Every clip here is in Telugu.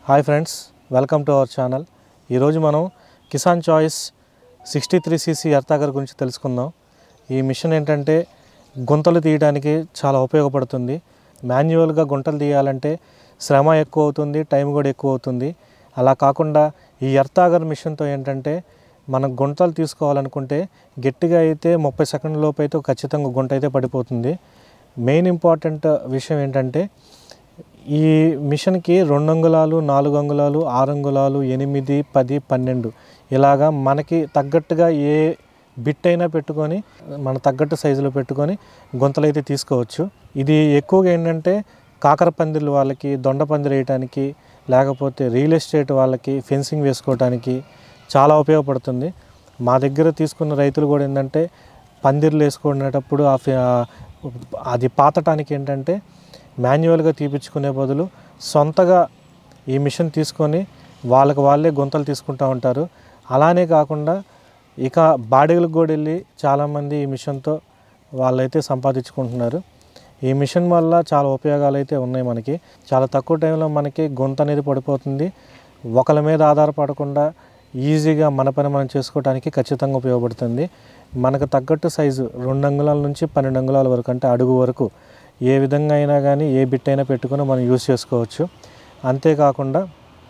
hi friends welcome to our channel ఈరోజు మనం Kisan choice sixty three CC earth auger గురించి తెలుసుకుందాం ఈ మిషన్ ఏంటంటే గుంతలు తీయడానికి చాలా ఉపయోగపడుతుంది మాన్యువల్గా గుంటలు తీయాలంటే శ్రమ ఎక్కువ అవుతుంది టైం కూడా ఎక్కువ అవుతుంది అలా కాకుండా ఈ ఎర్తాగర్ మిషన్తో ఏంటంటే మనం గుంటలు తీసుకోవాలనుకుంటే గట్టిగా అయితే ముప్పై సెకండ్ల లోపు అయితే ఖచ్చితంగా గుంట అయితే పడిపోతుంది మెయిన్ ఇంపార్టెంట్ విషయం ఏంటంటే ఈ మిషన్కి రెండు అంగుళాలు నాలుగు అంగుళాలు ఆరు అంగుళాలు ఎనిమిది పది పన్నెండు ఇలాగా మనకి తగ్గట్టుగా ఏ బిట్ అయినా పెట్టుకొని మన తగ్గట్టు సైజులో పెట్టుకొని గుంతలు అయితే తీసుకోవచ్చు ఇది ఎక్కువగా ఏంటంటే కాకర పందిర్లు వాళ్ళకి దొండ పందిరి వేయటానికి లేకపోతే రియల్ ఎస్టేట్ వాళ్ళకి ఫెన్సింగ్ వేసుకోవడానికి చాలా ఉపయోగపడుతుంది మా దగ్గర తీసుకున్న రైతులు కూడా ఏంటంటే పందిర్లు వేసుకునేటప్పుడు ఆ ఫె- ఆ అది పాతటానికి ఏంటంటే మాన్యువల్గా తీపించుకునే బదులు సొంతగా ఈ మిషన్ తీసుకొని వాళ్ళకి వాళ్ళే గుంతలు తీసుకుంటూ ఉంటారు అలానే కాకుండా ఇక బాడీలకు కూడా వెళ్ళి చాలామంది ఈ మిషన్తో వాళ్ళైతే సంపాదించుకుంటున్నారు ఈ మిషన్ వల్ల చాలా ఉపయోగాలు అయితే ఉన్నాయి మనకి చాలా తక్కువ టైంలో మనకి గొంత అనేది పడిపోతుంది ఒకరి మీద ఆధారపడకుండా ఈజీగా మన పని మనం చేసుకోవడానికి ఖచ్చితంగా ఉపయోగపడుతుంది మనకు తగ్గట్టు సైజు రెండు అంగుళాల నుంచి పన్నెండు అంగుళాల వరకు అంటే అడుగు వరకు ఏ విధంగా అయినా కానీ ఏ బిట్ అయినా పెట్టుకొని మనం యూస్ చేసుకోవచ్చు అంతేకాకుండా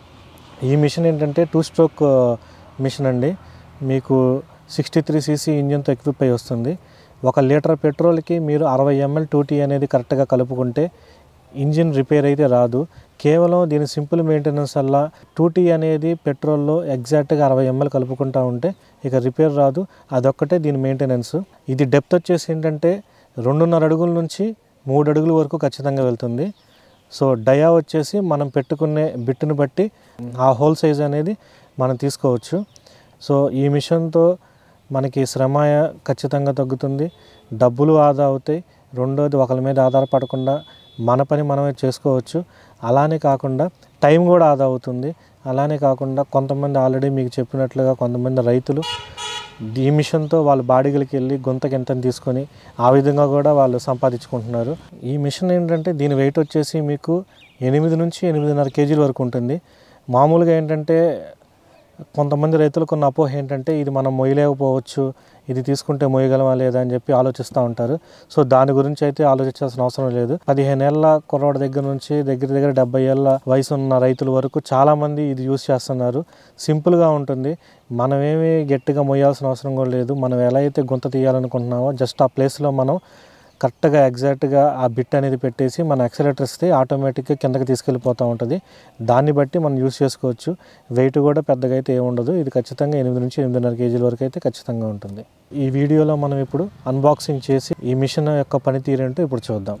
ఈ మిషన్ ఏంటంటే టూ స్ట్రోక్ మిషన్ అండి మీకు సిక్స్టీ త్రీ సీసీ ఇంజిన్తో ఎక్విప్ అయి వస్తుంది ఒక లీటర్ పెట్రోల్కి మీరు అరవై ఎంఎల్ టూటీ అనేది కరెక్ట్గా కలుపుకుంటే ఇంజిన్ రిపేర్ అయితే రాదు కేవలం దీని సింపుల్ మెయింటెనెన్స్ వల్ల టూటీ అనేది పెట్రోల్లో ఎగ్జాక్ట్గా అరవై ఎంఎల్ కలుపుకుంటా ఉంటే ఇక రిపేర్ రాదు అదొక్కటే దీని మెయింటెనెన్స్ ఇది డెప్త్ వచ్చేసి ఏంటంటే రెండున్నర అడుగుల నుంచి మూడు అడుగుల వరకు ఖచ్చితంగా వెళ్తుంది సో డయా వచ్చేసి మనం పెట్టుకునే బిట్టును బట్టి ఆ హోల్ సైజ్ అనేది మనం తీసుకోవచ్చు సో ఈ మిషన్తో మనకి శ్రమ ఖచ్చితంగా తగ్గుతుంది డబ్బులు ఆదా అవుతాయి రెండోది ఒకరి మీద ఆధారపడకుండా మన పని మనమే చేసుకోవచ్చు అలానే కాకుండా టైం కూడా ఆదా అవుతుంది అలానే కాకుండా కొంతమంది ఆల్రెడీ మీకు చెప్పినట్లుగా కొంతమంది రైతులు ఈ మిషన్తో వాళ్ళ బాడీలకి వెళ్ళి గుంతకి ఎంత తీసుకొని ఆ విధంగా కూడా వాళ్ళు సంపాదించుకుంటున్నారు ఈ మిషన్ ఏంటంటే దీని వెయిట్ వచ్చేసి మీకు ఎనిమిది నుంచి ఎనిమిదిన్నర కేజీల వరకు ఉంటుంది మామూలుగా ఏంటంటే కొంతమంది రైతులకు ఉన్న అపోహ ఏంటంటే ఇది మనం మొయ్యలేకపోవచ్చు ఇది తీసుకుంటే మొయ్యగలమా లేదా అని చెప్పి ఆలోచిస్తూ ఉంటారు సో దాని గురించి అయితే ఆలోచించాల్సిన అవసరం లేదు పదిహేను ఏళ్ళ కుర్రోడి దగ్గర నుంచి దగ్గర దగ్గర డెబ్బై ఏళ్ళ వయసు ఉన్న రైతుల వరకు చాలామంది ఇది యూస్ చేస్తున్నారు సింపుల్గా ఉంటుంది మనమేమి గట్టిగా మొయ్యాల్సిన అవసరం కూడా లేదు మనం ఎలా అయితే గుంత తీయాలనుకుంటున్నామో జస్ట్ ఆ ప్లేస్లో మనం కరెక్ట్గా ఎగ్జాక్ట్గా ఆ బిట్ అనేది పెట్టేసి మన యాక్సిలేటర్ ఇస్తే ఆటోమేటిక్గా కిందకి తీసుకెళ్ళిపోతూ ఉంటుంది దాన్ని బట్టి మనం యూస్ చేసుకోవచ్చు వెయిట్ కూడా పెద్దగా అయితే ఏముండదు ఇది ఖచ్చితంగా ఎనిమిది నుంచి ఎనిమిదిన్నర కేజీల వరకు అయితే ఖచ్చితంగా ఉంటుంది ఈ వీడియోలో మనం ఇప్పుడు అన్బాక్సింగ్ చేసి ఈ మిషన్ యొక్క పనితీరు ఏంటో ఇప్పుడు చూద్దాం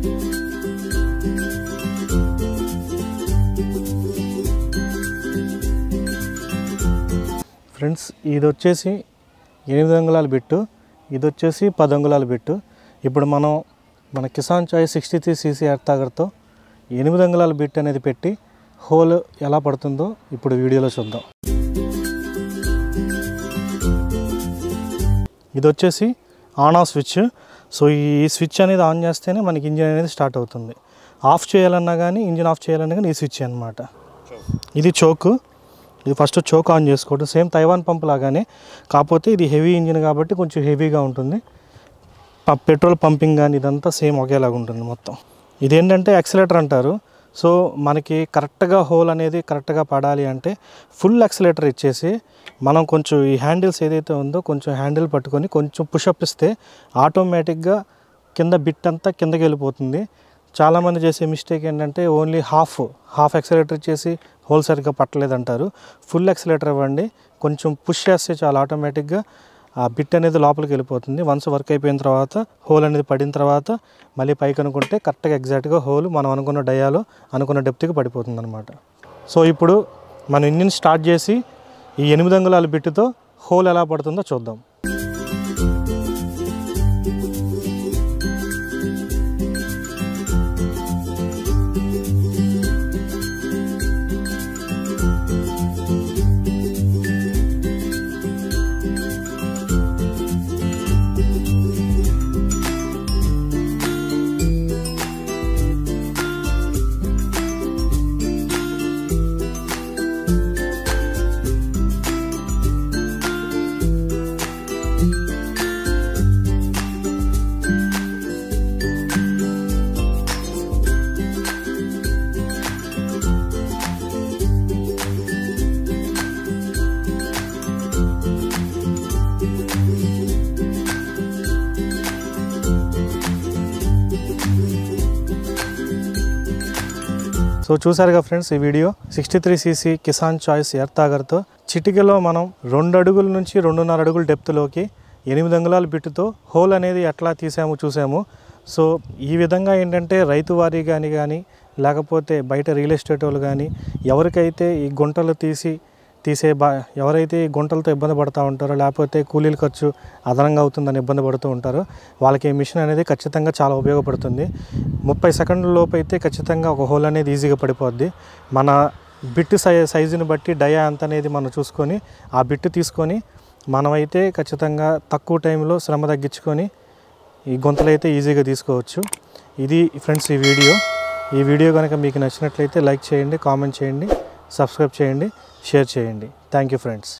ఫ్రెండ్స్ ఇది వచ్చేసి ఎనిమిది అంగుళాల బిట్టు ఇది వచ్చేసి పది అంగుళాల బిట్టు ఇప్పుడు మనం మన Kisan choice sixty three CC ఎర్తాగర్తో ఎనిమిది అంగుళాల బిట్ అనేది పెట్టి హోల్ ఎలా పడుతుందో ఇప్పుడు వీడియోలో చూద్దాం ఇది వచ్చేసి ఆన్ ఆఫ్ స్విచ్ సో ఈ స్విచ్ అనేది ఆన్ చేస్తేనే మనకి ఇంజిన్ అనేది స్టార్ట్ అవుతుంది ఆఫ్ చేయాలన్నా కానీ ఇంజిన్ ఆఫ్ చేయాలన్నా కానీ ఈ స్విచ్ అనమాట ఇది చోకు ఇది ఫస్ట్ చోక్ ఆన్ చేసుకోవడం సేమ్ తైవాన్ పంప్ లాగానే కాకపోతే ఇది హెవీ ఇంజిన్ కాబట్టి కొంచెం హెవీగా ఉంటుంది ప- పెట్రోల్ పంపింగ్ కానీ ఇదంతా సేమ్ ఒకేలాగా ఉంటుంది మొత్తం ఇదేంటంటే యాక్సిలేటర్ అంటారు సో మనకి కరెక్ట్గా హోల్ అనేది కరెక్ట్గా పడాలి అంటే ఫుల్ యాక్సిలేటర్ ఇచ్చేసి మనం కొంచెం ఈ హ్యాండిల్స్ ఏదైతే ఉందో కొంచెం హ్యాండిల్ పట్టుకొని కొంచెం పుషప్ ఇస్తే ఆటోమేటిక్గా కింద బిట్ అంతా కిందకి వెళ్ళిపోతుంది చాలామంది చేసే మిస్టేక్ ఏంటంటే ఓన్లీ హాఫ్ హాఫ్ యాక్సిలేటర్ ఇచ్చేసి హోల్ సరిగ్గా పట్టలేదంటారు ఫుల్ యాక్సిలేటర్ ఇవ్వండి కొంచెం పుష్ చేస్తే చాలా ఆటోమేటిక్గా ఆ బిట్ అనేది లోపలికి వెళ్ళిపోతుంది వన్స్ వర్క్ అయిపోయిన తర్వాత హోల్ అనేది పడిన తర్వాత మళ్ళీ పైకి అనుకుంటే కరెక్ట్గా ఎగ్జాక్ట్గా హోల్ మనం అనుకున్న డయాలో అనుకున్న డెప్త్కి పడిపోతుంది అనమాట సో ఇప్పుడు మన ఇంజిన్ స్టార్ట్ చేసి ఈ ఎనిమిది అంగుళాల బిట్టుతో హోల్ ఎలా పడుతుందో చూద్దాం సో చూసారుగా ఫ్రెండ్స్ ఈ video sixty three CC Kisan choice ఎర్తాగర్తో చిటికలో మనం రెండు అడుగుల నుంచి రెండున్నర అడుగుల డెప్త్లోకి ఎనిమిది అంగుళాల బిట్టుతో హోల్ అనేది ఎట్లా తీసాము చూసాము సో ఈ విధంగా ఏంటంటే రైతు వారీ కానీ కానీ లేకపోతే బయట రియల్ ఎస్టేట్ వాళ్ళు కానీ ఎవరికైతే ఈ గుంటలు తీసి తీసే బా ఎవరైతే ఈ గుంటలతో ఇబ్బంది పడుతూ ఉంటారో లేకపోతే కూలీల ఖర్చు అదనంగా అవుతుందని ఇబ్బంది పడుతూ ఉంటారో వాళ్ళకి ఈ మిషన్ అనేది ఖచ్చితంగా చాలా ఉపయోగపడుతుంది ముప్పై సెకండ్ల లోపు అయితే ఖచ్చితంగా ఒక హోల్ అనేది ఈజీగా పడిపోద్ది మన బిట్ సై సైజుని బట్టి డయా ఎంత అనేది మనం చూసుకొని ఆ బిట్ తీసుకొని మనమైతే ఖచ్చితంగా తక్కువ టైంలో శ్రమ తగ్గించుకొని ఈ గుంతలు అయితే ఈజీగా తీసుకోవచ్చు ఇది ఫ్రెండ్స్ ఈ వీడియో ఈ వీడియో కనుక మీకు నచ్చినట్లయితే లైక్ చేయండి కామెంట్ చేయండి సబ్స్క్రైబ్ చేయండి షేర్ చేయండి థ్యాంక్ యూ ఫ్రెండ్స్